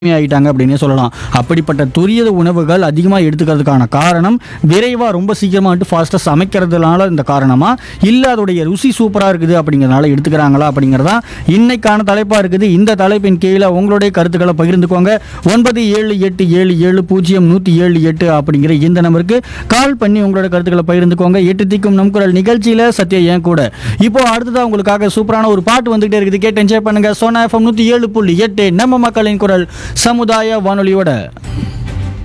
ஆகிட்டாங்க அப்படின்னே சொல்லலாம் அப்படிப்பட்ட துரித உணவுகள் அதிகமாக எடுத்துக்கிறதுக்கான காரணம் விரைவாக ரொம்ப சீக்கிரமாக வந்துட்டு ஃபாஸ்ட்டாக சமைக்கிறதுனால இந்த காரணமா இல்லை அதோடைய ருசி சூப்பராக இருக்குது அப்படிங்கிறதுனால எடுத்துக்கிறாங்களா அப்படிங்கிறதா இன்னைக்கான தலைப்பாக இருக்குது இந்த தலைப்பின் கீழே உங்களுடைய கருத்துக்களை பகிர்ந்துக்கோங்க ஒன்பது ஏழு எட்டு ஏழு ஏழு பூஜ்ஜியம் நூற்றி ஏழு எட்டு அப்படிங்கிற இந்த நம்பருக்கு கால் பண்ணி உங்களோட கருத்துக்களை பகிர்ந்துக்கோங்க எட்டு திக்கும் நம் குரல் நிகழ்ச்சியில் சத்யா ஏன் கூட இப்போ அடுத்ததாக உங்களுக்காக சூப்பரான ஒரு பாட்டு வந்துகிட்டே இருக்குது கேட்டு என்ஜாய் பண்ணுங்க சோனா எஃப்எம் நூற்றி ஏழு புள்ளி எட்டு நம்ம மக்களின் குரல் சமுதாய வானொலியோட